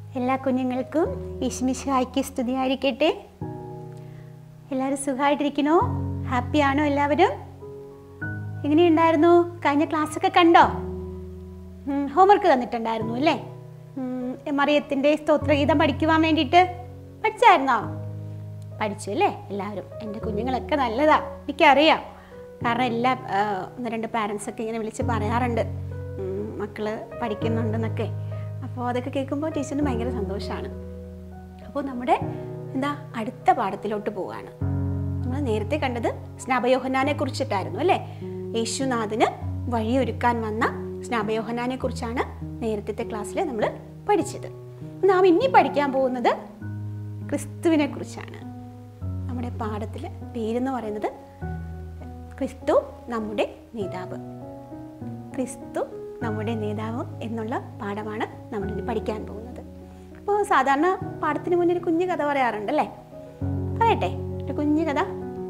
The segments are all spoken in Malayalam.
എല്ലാ കുഞ്ഞുങ്ങൾക്കും ഈശ്മിശായിക്ക് സ്തുതിയായിരിക്കട്ടെ എല്ലാവരും സുഖമായിട്ടിരിക്കണോ ഹാപ്പിയാണോ എല്ലാവരും എങ്ങനെയുണ്ടായിരുന്നു കഴിഞ്ഞ ക്ലാസ്സൊക്കെ കണ്ടോ ഹോംവർക്ക് തന്നിട്ടുണ്ടായിരുന്നു അല്ലേ ഉം, മറിയത്തിൻ്റെ സ്തോത്രഗീതം പഠിക്കുവാൻ വേണ്ടിയിട്ട് പഠിച്ചായിരുന്നോ പഠിച്ചു അല്ലേ എല്ലാവരും എൻ്റെ കുഞ്ഞുങ്ങളൊക്കെ നല്ലതാ എനിക്കറിയാം കാരണം എല്ലാ ആ, ഒന്ന് രണ്ട് പാരൻസൊക്കെ ഇങ്ങനെ വിളിച്ച് പറയാറുണ്ട് ഉം, മക്കള് പഠിക്കുന്നുണ്ടെന്നൊക്കെ അപ്പോൾ അതൊക്കെ കേൾക്കുമ്പോൾ ടീച്ചറിന് ഭയങ്കര സന്തോഷമാണ് അപ്പോൾ നമ്മുടെ എന്താ അടുത്ത പാഠത്തിലോട്ട് പോവാണ് നമ്മൾ നേരത്തെ കണ്ടത് സ്നാപയോഹനാനെ കുറിച്ചിട്ടായിരുന്നു അല്ലേ യേശുനാഥന് വഴിയൊരുക്കാൻ വന്ന സ്നാപയോഹനാനെ കുറിച്ചാണ് നേരത്തെ ക്ലാസ്സിൽ നമ്മൾ പഠിച്ചത് നാം ഇനി പഠിക്കാൻ പോകുന്നത് ക്രിസ്തുവിനെ കുറിച്ചാണ് നമ്മുടെ പാഠത്തിൽ പേരെന്ന് പറയുന്നത് ക്രിസ്തു നമ്മുടെ നേതാവ് ക്രിസ്തു നമ്മുടെ നേതാവ് എന്നുള്ള പാഠമാണ് നമ്മളിനി പഠിക്കാൻ പോകുന്നത് അപ്പോൾ സാധാരണ പാഠത്തിന് മുന്നേ ഒരു കുഞ്ഞു കഥ പറയാറുണ്ടല്ലേ പറയട്ടെ ഒരു കുഞ്ഞു കഥ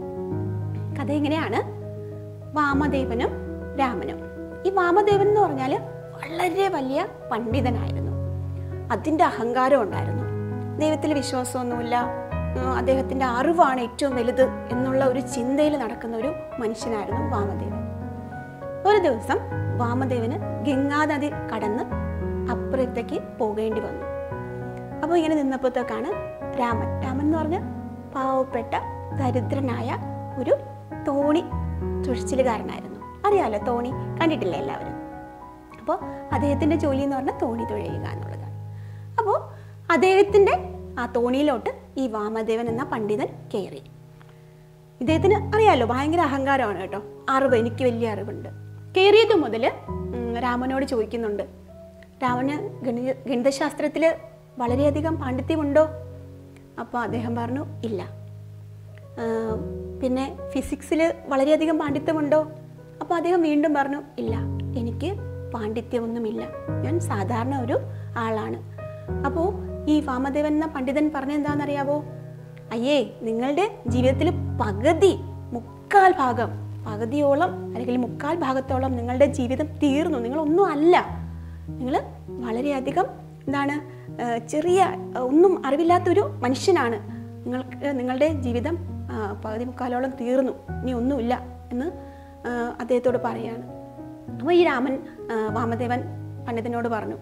കഥ എങ്ങനെയാണ് വാമദേവനും രാമനും ഈ വാമദേവൻ എന്ന് പറഞ്ഞാൽ വളരെ വലിയ പണ്ഡിതനായിരുന്നു അതിൻ്റെ അഹങ്കാരം ഉണ്ടായിരുന്നു ദൈവത്തിൽ വിശ്വാസമൊന്നുമില്ല ഉം, അദ്ദേഹത്തിൻ്റെ അറിവാണ് ഏറ്റവും വലുത് എന്നുള്ള ഒരു ചിന്തയിൽ നടക്കുന്ന ഒരു മനുഷ്യനായിരുന്നു വാമദേവൻ ഒരു ദിവസം വാമദേവന് ഗംഗാനദി കടന്ന് അപ്പുറത്തേക്ക് പോകേണ്ടി വന്നു അപ്പോൾ ഇങ്ങനെ നിന്നപ്പോഴത്തേക്കാണ് രാമൻ രാമൻ എന്ന് പറഞ്ഞ പാവപ്പെട്ട ദരിദ്രനായ ഒരു തോണി തുഴച്ചിലുകാരനായിരുന്നു അറിയാലോ തോണി കണ്ടിട്ടില്ലേ എല്ലാവരും അപ്പോൾ അദ്ദേഹത്തിൻ്റെ ജോലി എന്ന് പറഞ്ഞാൽ തോണി തുഴയുക എന്നുള്ളതാണ് അപ്പോൾ അദ്ദേഹത്തിൻ്റെ ആ തോണിയിലോട്ട് ഈ വാമദേവൻ എന്ന പണ്ഡിതൻ കയറി ഇദ്ദേഹത്തിന് അറിയാലോ ഭയങ്കര അഹങ്കാരമാണ് കേട്ടോ അറിവ് എനിക്ക് വലിയ അറിവുണ്ട് കയറിയത് മുതൽ രാമനോട് ചോദിക്കുന്നുണ്ട് രാമന് ഗണിത ഗണിതശാസ്ത്രത്തിൽ വളരെയധികം പാണ്ഡിത്യമുണ്ടോ അപ്പോൾ അദ്ദേഹം പറഞ്ഞു ഇല്ല ആ, പിന്നെ ഫിസിക്സിൽ വളരെയധികം പാണ്ഡിത്യമുണ്ടോ അപ്പോൾ അദ്ദേഹം വീണ്ടും പറഞ്ഞു ഇല്ല എനിക്ക് പാണ്ഡിത്യമൊന്നുമില്ല ഞാൻ സാധാരണ ഒരു ആളാണ് അപ്പോൾ ഈ വാമദേവൻ എന്ന പണ്ഡിതൻ പറഞ്ഞെന്താണെന്നറിയാവോ അയ്യേ നിങ്ങളുടെ ജീവിതത്തിൽ പകുതി മുക്കാൽ ഭാഗം പകുതിയോളം അല്ലെങ്കിൽ മുക്കാൽ ഭാഗത്തോളം നിങ്ങളുടെ ജീവിതം തീർന്നു നിങ്ങളൊന്നും അല്ല നിങ്ങൾ വളരെയധികം എന്താണ് ആ, ചെറിയ ആ, ഒന്നും അറിവില്ലാത്തൊരു മനുഷ്യനാണ് നിങ്ങൾക്ക് നിങ്ങളുടെ ജീവിതം ആ, പകുതി മുക്കാലോളം തീർന്നു ഇനി ഒന്നുമില്ല എന്ന് ആ, അദ്ദേഹത്തോട് പറയാണ് അപ്പോൾ ഈ രാമൻ ആ, വാമദേവൻ പണ്ഡിതനോട് പറഞ്ഞു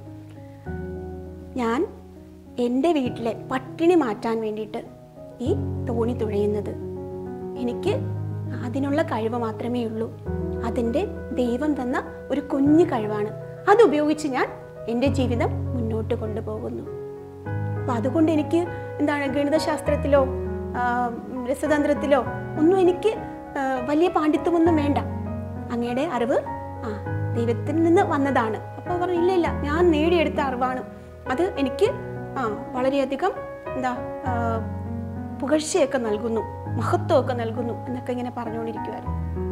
ഞാൻ എൻ്റെ വീട്ടിലെ പട്ടിണി മാറ്റാൻ വേണ്ടിയിട്ട് ഈ തോണി തുഴയുന്നത് എനിക്ക് അതിനുള്ള കഴിവ് മാത്രമേ ഉള്ളൂ അതിൻ്റെ ദൈവം തന്ന ഒരു കുഞ്ഞു കഴിവാണ് അതുപയോഗിച്ച് ഞാൻ എൻ്റെ ജീവിതം മുന്നോട്ട് കൊണ്ടുപോകുന്നു അപ്പം അതുകൊണ്ട് എനിക്ക് എന്താണ് ഗണിതശാസ്ത്രത്തിലോ ആ, രസതന്ത്രത്തിലോ ഒന്നും എനിക്ക് ആ, വലിയ പാണ്ഡിത്യമൊന്നും വേണ്ട അങ്ങയുടെ അറിവ് ആ ദൈവത്തിൽ നിന്ന് വന്നതാണ് അപ്പോൾ പറഞ്ഞു ഇല്ല ഇല്ല ഞാൻ നേടിയെടുത്ത അറിവാണ് അത് എനിക്ക് ആ വളരെയധികം എന്താ ആ, പുകഴ്ചയൊക്കെ നൽകുന്നു മഹത്വമൊക്കെ നൽകുന്നു എന്നൊക്കെ ഇങ്ങനെ പറഞ്ഞുകൊണ്ടിരിക്കുമായിരുന്നു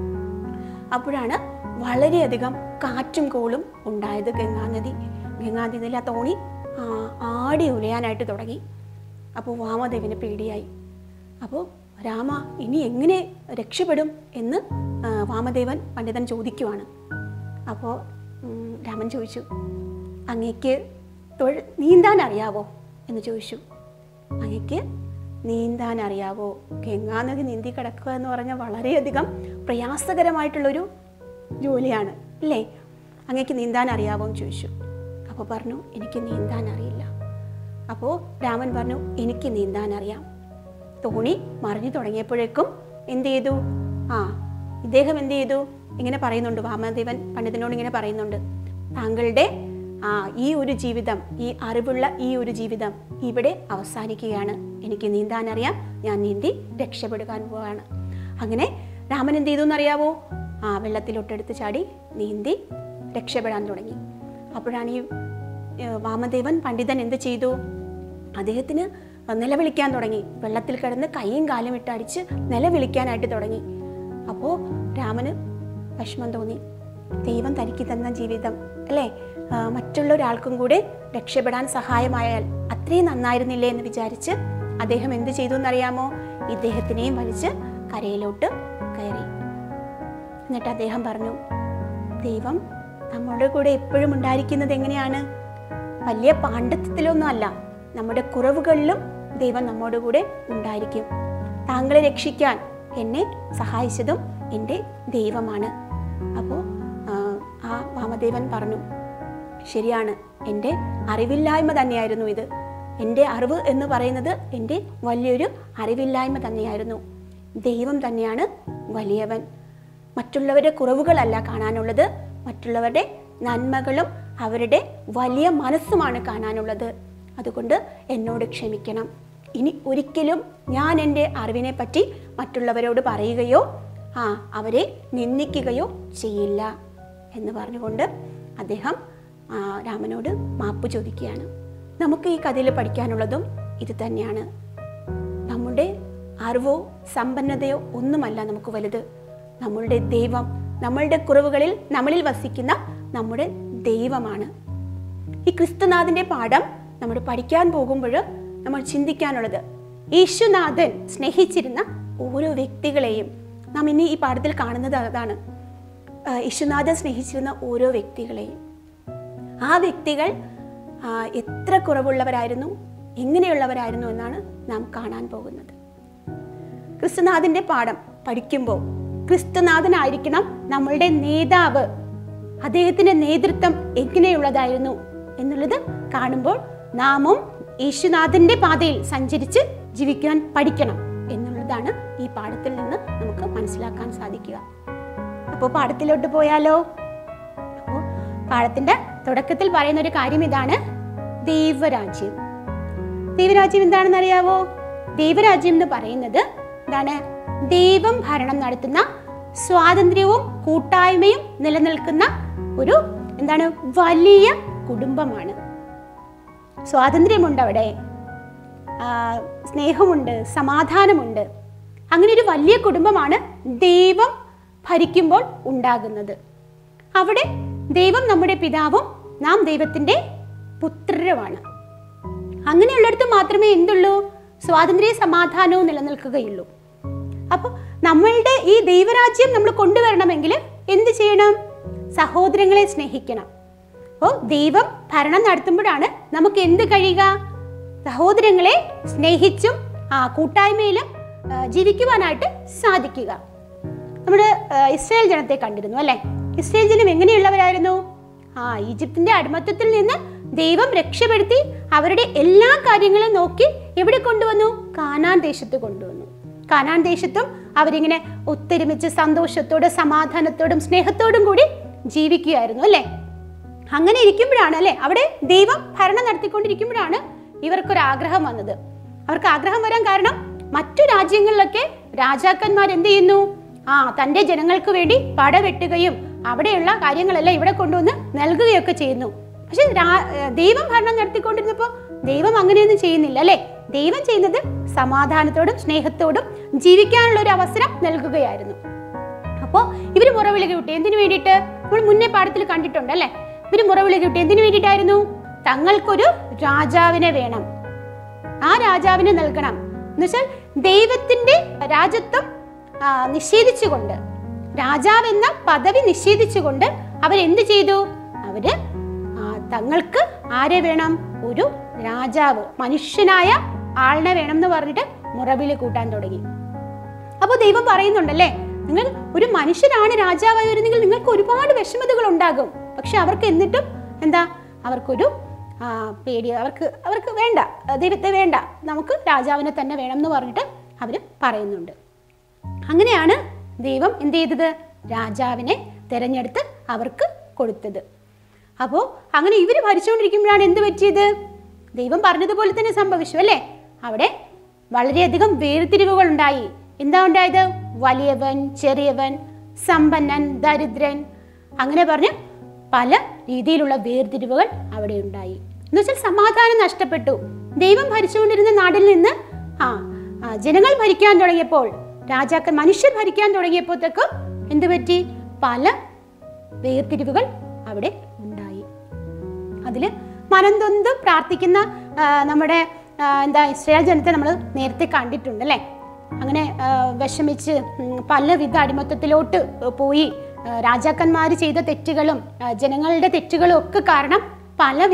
അപ്പോഴാണ് വളരെയധികം കാറ്റും കോളും ഉണ്ടായത് ഗംഗാനദി ഗംഗാനദിയിൽ ആ തോണി ആ, ആടി ഉലയാനായിട്ട് തുടങ്ങി അപ്പോൾ വാമദേവന് പേടിയായി അപ്പോൾ രാമ ഇനി എങ്ങനെ രക്ഷപ്പെടും എന്ന് ആ, വാമദേവൻ പണ്ഡിതൻ ചോദിക്കുവാണ് അപ്പോൾ ഉം, രാമൻ ചോദിച്ചു അങ്ങേക്ക് തൊഴ നീന്താൻ അറിയാവോ എന്ന് ചോദിച്ചു അങ്ങേക്ക് നീന്താൻ അറിയാവോ ഗംഗാനദി നീന്തി കിടക്കുക എന്ന് പറഞ്ഞാൽ വളരെയധികം പ്രയാസകരമായിട്ടുള്ളൊരു ജോലിയാണ് അല്ലേ അങ്ങേക്ക് നീന്താൻ അറിയാവോ എന്ന് ചോദിച്ചു അപ്പോൾ പറഞ്ഞു എനിക്ക് നീന്താൻ അറിയില്ല അപ്പോൾ രാമൻ പറഞ്ഞു എനിക്ക് നീന്താൻ അറിയാം തോണി മറിഞ്ഞു തുടങ്ങിയപ്പോഴേക്കും എന്ത് ചെയ്തു ആ ഇദ്ദേഹം എന്ത് ചെയ്തു ഇങ്ങനെ പറയുന്നുണ്ട് വാമദേവൻ പണ്ഡിതനോട് ഇങ്ങനെ പറയുന്നുണ്ട് താങ്കളുടെ ആ ഈ ഒരു ജീവിതം ഈ അറിവുള്ള ഈ ഒരു ജീവിതം ഇവിടെ അവസാനിക്കുകയാണ് എനിക്ക് നീന്താൻ അറിയാം ഞാൻ നീന്തി രക്ഷപ്പെടുവാൻ പോവാണ് അങ്ങനെ രാമൻ എന്ത് ചെയ്തു എന്നറിയാവോ ആ വെള്ളത്തിലോട്ടെടുത്ത് ചാടി നീന്തി രക്ഷപ്പെടാൻ തുടങ്ങി അപ്പോഴാണ് ഈ ഏഹ്, വാമദേവൻ പണ്ഡിതൻ എന്ത് ചെയ്തു അദ്ദേഹത്തിന് നിലവിളിക്കാൻ തുടങ്ങി വെള്ളത്തിൽ കിടന്ന് കൈയും കാലും ഇട്ട് അടിച്ച് നിലവിളിക്കാനായിട്ട് തുടങ്ങി അപ്പോൾ രാമന് വിഷമം തോന്നി ദൈവം തനിക്ക് തന്ന ജീവിതം അല്ലേ ആ, മറ്റുള്ള ഒരാൾക്കും കൂടെ രക്ഷപ്പെടാൻ സഹായമായാൽ അത്രയും നന്നായിരുന്നില്ലേ എന്ന് വിചാരിച്ച് അദ്ദേഹം എന്ത് ചെയ്തു എന്നറിയാമോ ഇദ്ദേഹത്തിനെയും വലിച്ച് കരയിലോട്ട് കയറി എന്നിട്ട് അദ്ദേഹം പറഞ്ഞു ദൈവം നമ്മുടെ കൂടെ എപ്പോഴും ഉണ്ടായിരിക്കുന്നത് എങ്ങനെയാണ് വലിയ പാണ്ഡിത്യത്തിലൊന്നും അല്ല നമ്മുടെ കുറവുകളിലും ദൈവം നമ്മോട് കൂടെ ഉണ്ടായിരിക്കും താങ്കളെ രക്ഷിക്കാൻ എന്നെ സഹായിച്ചതും എൻ്റെ ദൈവമാണ് അപ്പോൾ ആ വാമദേവൻ പറഞ്ഞു ശരിയാണ് എൻ്റെ അറിവില്ലായ്മ തന്നെയായിരുന്നു ഇത് എൻ്റെ അറിവ് എന്ന് പറയുന്നത് എൻ്റെ വലിയൊരു അറിവില്ലായ്മ തന്നെയായിരുന്നു ദൈവം തന്നെയാണ് വലിയവൻ മറ്റുള്ളവരുടെ കുറവുകളല്ല കാണാനുള്ളത് മറ്റുള്ളവരുടെ നന്മകളും അവരുടെ വലിയ മനസ്സുമാണ് കാണാനുള്ളത് അതുകൊണ്ട് എന്നോട് ക്ഷമിക്കണം ഇനി ഒരിക്കലും ഞാൻ എൻ്റെ അറിവിനെ പറ്റി മറ്റുള്ളവരോട് പറയുകയോ ആ അവരെ നിന്ദിക്കുകയോ ചെയ്യില്ല എന്ന് പറഞ്ഞുകൊണ്ട് അദ്ദേഹം ആ, രാമനോട് മാപ്പ് ചോദിക്കുകയാണ് നമുക്ക് ഈ കഥയിൽ പഠിക്കാനുള്ളതും ഇത് തന്നെയാണ് നമ്മുടെ അറിവോ സമ്പന്നതയോ ഒന്നുമല്ല നമുക്ക് വലുത് നമ്മളുടെ ദൈവം നമ്മളുടെ കുറവുകളിൽ നമ്മളിൽ വസിക്കുന്ന നമ്മുടെ ദൈവമാണ് ഈ ക്രിസ്തുനാഥന്റെ പാഠം നമ്മൾ പഠിക്കാൻ പോകുമ്പോൾ നമ്മൾ ചിന്തിക്കാനുള്ളത് യേശുനാഥൻ സ്നേഹിച്ചിരുന്ന ഓരോ വ്യക്തികളെയും നാം ഇനി ഈ പാഠത്തിൽ കാണുന്നത് അതാണ് ആ, യേശുനാഥൻ സ്നേഹിച്ചിരുന്ന ഓരോ വ്യക്തികളെയും ആ വ്യക്തികൾ ആ, എത്ര കുറവുള്ളവരായിരുന്നു എങ്ങനെയുള്ളവരായിരുന്നു എന്നാണ് നാം കാണാൻ പോകുന്നത് ക്രിസ്തുനാഥന്റെ പാഠം പഠിക്കുമ്പോൾ ക്രിസ്തുനാഥനായിരിക്കണം നമ്മളുടെ നേതാവ് അദ്ദേഹത്തിന്റെ നേതൃത്വം എങ്ങനെയുള്ളതായിരുന്നു എന്നുള്ളത് കാണുമ്പോൾ നാമും യേശുനാഥന്റെ പാതയിൽ സഞ്ചരിച്ച് ജീവിക്കാൻ പഠിക്കണം എന്നുള്ളതാണ് ഈ പാഠത്തിൽ നിന്ന് നമുക്ക് മനസ്സിലാക്കാൻ സാധിക്കുക അപ്പോൾ പാഠത്തിലോട്ട് പോയാലോ അപ്പോൾ പാഠത്തിന്റെ തുടക്കത്തിൽ പറയുന്ന ഒരു കാര്യം ഇതാണ് ദൈവരാജ്യം ദൈവരാജ്യം എന്താണെന്ന് അറിയാവോ ദൈവരാജ്യം എന്ന് പറയുന്നത് എന്താണ് ദൈവം ഭരണം നടത്തുന്ന സ്വാതന്ത്ര്യവും കൂട്ടായ്മയും നിലനിൽക്കുന്ന ഒരു എന്താണ് വലിയ കുടുംബമാണ് സ്വാതന്ത്ര്യമുണ്ട് അവിടെ ആ, സ്നേഹമുണ്ട് സമാധാനമുണ്ട് അങ്ങനെ ഒരു വലിയ കുടുംബമാണ് ദൈവം ഭരിക്കുമ്പോൾ ഉണ്ടാകുന്നത് അവിടെ ദൈവം നമ്മുടെ പിതാവും നാം ദൈവത്തിൻ്റെ പുത്രരുമാണ് അങ്ങനെയുള്ളിടത്ത് മാത്രമേ എന്തുള്ളൂ സ്വാതന്ത്ര്യ സമാധാനവും നിലനിൽക്കുകയുള്ളൂ അപ്പോൾ നമ്മളുടെ ഈ ദൈവരാജ്യം നമ്മൾ കൊണ്ടുവരണമെങ്കിൽ എന്ത് ചെയ്യണം സഹോദരങ്ങളെ സ്നേഹിക്കണം അപ്പോൾ ദൈവം ഭരണം നടത്തുമ്പോഴാണ് നമുക്ക് എന്ത് കഴിയുക സഹോദരങ്ങളെ സ്നേഹിച്ചും ആ കൂട്ടായ്മയിലും ആ, ജീവിക്കുവാനായിട്ട് സാധിക്കുക നമ്മുടെ ആ, ഇസ്രായേൽ ജനത്തെ കണ്ടിരുന്നു അല്ലേ ഇസ്രായേൽ ജനം എങ്ങനെയുള്ളവരായിരുന്നു ആ ഈജിപ്തിന്റെ അടിമത്തത്തിൽ നിന്ന് ദൈവം രക്ഷപ്പെടുത്തി അവരുടെ എല്ലാ കാര്യങ്ങളും നോക്കി എവിടെ കൊണ്ടുവന്നു കാനാൻ ദേശത്ത് കൊണ്ടുവന്നു കാനാൻ ദേശത്തും അവരിങ്ങനെ ഒത്തൊരുമിച്ച് സന്തോഷത്തോടും സമാധാനത്തോടും സ്നേഹത്തോടും കൂടി ജീവിക്കുകയായിരുന്നു അല്ലേ അങ്ങനെ ഇരിക്കുമ്പോഴാണ് അല്ലെ അവിടെ ദൈവം ഭരണം നടത്തിക്കൊണ്ടിരിക്കുമ്പോഴാണ് ഇവർക്കൊരു ആഗ്രഹം വന്നത് അവർക്ക് ആഗ്രഹം വരാൻ കാരണം മറ്റു രാജ്യങ്ങളിലൊക്കെ രാജാക്കന്മാർ എന്ത് ചെയ്യുന്നു ആ തന്റെ ജനങ്ങൾക്ക് വേണ്ടി പടവെട്ടുകയും അവിടെയുള്ള കാര്യങ്ങളെല്ലാം ഇവിടെ കൊണ്ടുവന്ന് നൽകുകയൊക്കെ ചെയ്യുന്നു പക്ഷെ രാ- ഏർ ദൈവം ഭരണം നടത്തിക്കൊണ്ടിരുന്നപ്പോൾ ദൈവം അങ്ങനെയൊന്നും ചെയ്യുന്നില്ല അല്ലെ ദൈവം ചെയ്യുന്നത് സമാധാനത്തോടും സ്നേഹത്തോടും ജീവിക്കാനുള്ള ഒരു അവസരം നൽകുകയായിരുന്നു അപ്പോൾ ഇവർ മുറവിളി കിട്ടി എന്തിനു വേണ്ടിയിട്ട് നമ്മൾ മുന്നേ പാഠത്തിൽ കണ്ടിട്ടുണ്ട് അല്ലേ ഇവർ മുറവിളി കിട്ടി എന്തിനു വേണ്ടിയിട്ടായിരുന്നു തങ്ങൾക്കൊരു രാജാവിനെ വേണം ആ രാജാവിനെ നൽകണം എന്നുവെച്ചാൽ ദൈവത്തിന്റെ രാജത്വം ആ, നിഷേധിച്ചുകൊണ്ട് രാജാവ് എന്ന പദവി നിഷേധിച്ചുകൊണ്ട് അവരെന്ത് ചെയ്തു അവര് ആ, തങ്ങൾക്ക് ആരെ വേണം ഒരു രാജാവ് മനുഷ്യനായ ആളിനെ വേണം എന്ന് പറഞ്ഞിട്ട് മുറവിളി കൂട്ടാൻ തുടങ്ങി അപ്പോൾ ദൈവം പറയുന്നുണ്ടല്ലേ നിങ്ങൾ ഒരു മനുഷ്യനാണ് രാജാവായി വരുന്നെങ്കിൽ നിങ്ങൾക്ക് ഒരുപാട് വിഷമതകൾ ഉണ്ടാകും പക്ഷെ അവർക്ക് എന്നിട്ടും എന്താ അവർക്കൊരു ആ, പേടി അവർക്ക് അവർക്ക് വേണ്ട ആ, ദൈവത്തെ വേണ്ട നമുക്ക് രാജാവിനെ തന്നെ വേണം എന്ന് പറഞ്ഞിട്ട് അവർ പറയുന്നുണ്ട് അങ്ങനെയാണ് ദൈവം എന്ത് ചെയ്തത് രാജാവിനെ തിരഞ്ഞെടുത്ത് അവർക്ക് കൊടുത്തത് അപ്പോൾ അങ്ങനെ ഇവർ ഭരിച്ചുകൊണ്ടിരിക്കുമ്പോഴാണ് എന്ത് പറ്റിയത് ദൈവം പറഞ്ഞതുപോലെ തന്നെ സംഭവിച്ചു അല്ലേ അവിടെ വളരെയധികം വേർതിരിവുകൾ ഉണ്ടായി എന്താ ഉണ്ടായത് വലിയവൻ ചെറിയവൻ സമ്പന്നൻ ദരിദ്രൻ അങ്ങനെ പറഞ്ഞ് പല രീതിയിലുള്ള വേർതിരിവുകൾ അവിടെ ഉണ്ടായി എന്ന് വെച്ചാൽ സമാധാനം നഷ്ടപ്പെട്ടു ദൈവം ഭരിച്ചുകൊണ്ടിരുന്ന നാട്ടിൽ നിന്ന് ആ ആ, ജനങ്ങൾ ഭരിക്കാൻ തുടങ്ങിയപ്പോൾ രാജാക്കൻ മനുഷ്യർ ഭരിക്കാൻ തുടങ്ങിയപ്പോഴത്തേക്കും എന്ത് പറ്റി പല വേർതിരിവുകൾ അവിടെ ഉണ്ടായി അതിൽ മനംതൊന്ത് പ്രാർത്ഥിക്കുന്ന ആ, നമ്മുടെ ആ, എന്താ ഇസ്രായേൽ ജനത്തെ നമ്മൾ നേരത്തെ കണ്ടിട്ടുണ്ട് അല്ലേ അങ്ങനെ ആ, വിഷമിച്ച് ഉം, പലവിധ അടിമത്തത്തിലോട്ട് പോയി രാജാക്കന്മാർ ചെയ്ത തെറ്റുകളും ആ, ജനങ്ങളുടെ തെറ്റുകളും ഒക്കെ കാരണം പലവിധ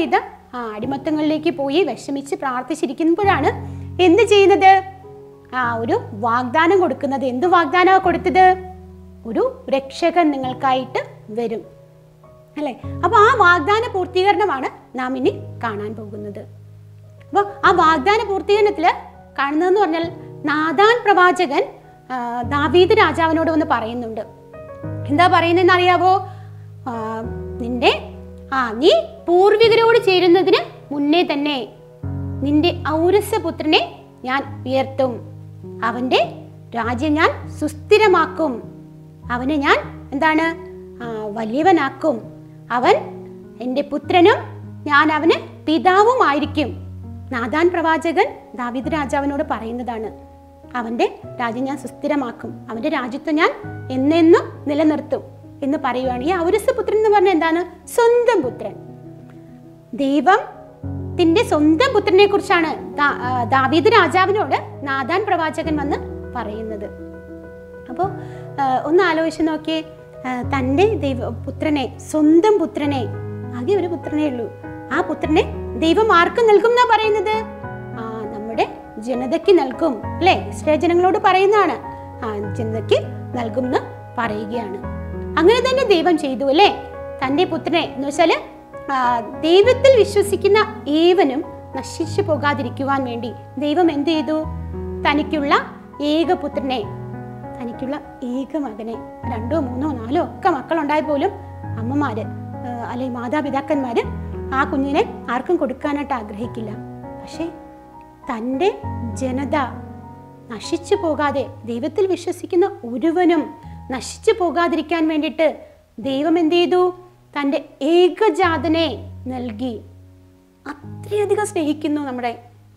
ആ അടിമത്തങ്ങളിലേക്ക് പോയി വിഷമിച്ച് പ്രാർത്ഥിച്ചിരിക്കുമ്പോഴാണ് എന്ത് ചെയ്യുന്നത് ആ ഒരു വാഗ്ദാനം കൊടുക്കുന്നത് എന്ത് വാഗ്ദാനമാണ് കൊടുത്തത് ഒരു രക്ഷകൻ നിങ്ങൾക്കായിട്ട് വരും അല്ലേ അപ്പോൾ ആ വാഗ്ദാന പൂർത്തീകരണമാണ് നാം ഇനി കാണാൻ പോകുന്നത് അപ്പോൾ ആ വാഗ്ദാന പൂർത്തീകരണത്തിൽ കാണുന്നതെന്ന് പറഞ്ഞാൽ നാദാൻ പ്രവാചകൻ ആ, ദാവീദ് രാജാവിനോട് വന്ന് പറയുന്നുണ്ട് എന്താ പറയുന്നതെന്ന് അറിയാവോ ആ, നിന്റെ ആ നീ പൂർവികരോട് ചേരുന്നതിന് മുന്നേ തന്നെ നിന്റെ ഔരസപുത്രനെ ഞാൻ ഉയർത്തും അവന്റെ രാജ്യം ഞാൻ സുസ്ഥിരമാക്കും അവനെ ഞാൻ എന്താണ് ആ, വലിയവനാക്കും അവൻ എൻ്റെ പുത്രനും ഞാൻ അവന് പിതാവുമായിരിക്കും നാദാൻ പ്രവാചകൻ ദാവീദ് രാജാവിനോട് പറയുന്നതാണ് അവൻ്റെ രാജ്യം ഞാൻ സുസ്ഥിരമാക്കും അവൻ്റെ രാജ്യത്വം ഞാൻ എന്നെന്നും നിലനിർത്തും എന്ന് പറയുവാണ് ഈ ഔരസപുത്രൻ എന്ന് പറഞ്ഞാൽ എന്താണ് സ്വന്തം പുത്രൻ ദൈവത്തിന്റെ സ്വന്തം പുത്രനെ കുറിച്ചാണ് ദാ- ആ, ദാവീദ് രാജാവിനോട് നാദാൻ പ്രവാചകൻ വന്ന് പറയുന്നത് അപ്പോൾ ഒന്ന് ആലോചിച്ച് നോക്കിയേ ആ, തൻ്റെ ദൈവ പുത്രനെ സ്വന്തം പുത്രനെ ആകെ ഒരു പുത്രനേ ഉള്ളൂ ആ പുത്രനെ ദൈവം ആർക്ക് നൽകും എന്നാ പറയുന്നത് ആ നമ്മുടെ ജനതയ്ക്ക് നൽകും അല്ലേ ഇസ്രായേൽ ജനങ്ങളോട് പറയുന്നതാണ് ആ ജനതയ്ക്ക് നൽകും എന്ന് പറയുകയാണ് അങ്ങനെ തന്നെ ദൈവം ചെയ്തു അല്ലേ തൻ്റെ പുത്രനെ എന്ന് വെച്ചാൽ ദൈവത്തിൽ വിശ്വസിക്കുന്ന ഏവനും നശിച്ചു പോകാതിരിക്കുവാൻ വേണ്ടി ദൈവം എന്ത് ചെയ്തു തനിക്കുള്ള ഏകപുത്രനെ തനിക്കുള്ള ഏക മകനെ രണ്ടോ മൂന്നോ നാലോ ഒക്കെ മക്കളുണ്ടായ പോലും അമ്മമാര് ആ, അല്ലെങ്കിൽ മാതാപിതാക്കന്മാര് ആ കുഞ്ഞിനെ ആർക്കും കൊടുക്കാനായിട്ട് ആഗ്രഹിക്കില്ല പക്ഷേ തൻ്റെ ജനത നശിച്ചു പോകാതെ ദൈവത്തിൽ വിശ്വസിക്കുന്ന ഒരുവനും നശിച്ചു പോകാതിരിക്കാൻ വേണ്ടിയിട്ട് ദൈവം എന്ത് ചെയ്തു തൻ്റെ ഏകജാതനെ നൽകി അത്രയധികം സ്നേഹിക്കുന്നു നമ്മുടെ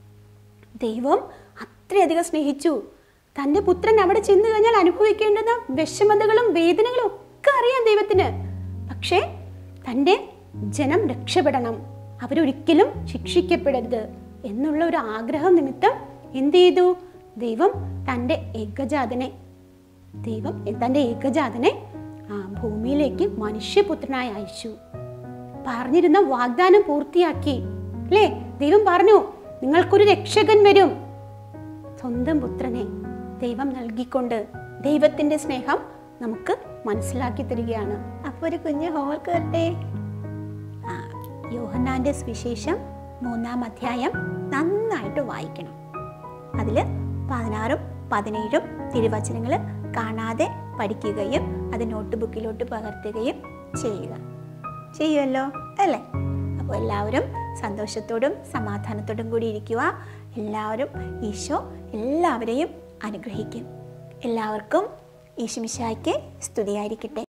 ദൈവം അത്രയധികം സ്നേഹിച്ചു തൻ്റെ പുത്രൻ അവിടെ ചെന്ന് കഴിഞ്ഞാൽ അനുഭവിക്കേണ്ടുന്ന വിഷമതകളും വേദനകളും ഒക്കെ അറിയാം ദൈവത്തിന് പക്ഷേ തൻ്റെ ജനം രക്ഷപ്പെടണം അവരൊരിക്കലും ശിക്ഷിക്കപ്പെടരുത് എന്നുള്ള ഒരു ആഗ്രഹം നിമിത്തം എന്ത് ചെയ്തു ദൈവം തൻ്റെ ഏകജാതനെ ദൈവം തൻ്റെ ഏകജാതനെ ആ ഭൂമിയിലേക്ക് മനുഷ്യപുത്രനായി അയച്ചു പറഞ്ഞിരുന്ന വാഗ്ദാനം പൂർത്തിയാക്കി അല്ലേ ദൈവം പറഞ്ഞു നിങ്ങൾക്കൊരു രക്ഷകൻ വരും സ്വന്തം പുത്രനെ ദൈവം നൽകിക്കൊണ്ട് ദൈവത്തിന്റെ സ്നേഹം നമുക്ക് മനസ്സിലാക്കി തരികയാണ് അപ്പോൾ ഒരു കുഞ്ഞ് ഹോംവർക്ക് തരട്ടെ ആ യോഹന്നാന്റെ സുവിശേഷം മൂന്നാം അധ്യായം നന്നായിട്ട് വായിക്കണം അതിൽ പതിനാറും പതിനേഴും തിരുവചനങ്ങൾ കാണാതെ പഠിക്കുകയും അത് നോട്ട് ബുക്കിലോട്ട് പകർത്തുകയും ചെയ്യുക ചെയ്യുമല്ലോ അല്ലേ അപ്പോൾ എല്ലാവരും സന്തോഷത്തോടും സമാധാനത്തോടും കൂടി ഇരിക്കുക എല്ലാവരും ഈശോ എല്ലാവരെയും അനുഗ്രഹിക്കും എല്ലാവർക്കും ഈശുമിശായ്ക്ക് സ്തുതിയായിരിക്കട്ടെ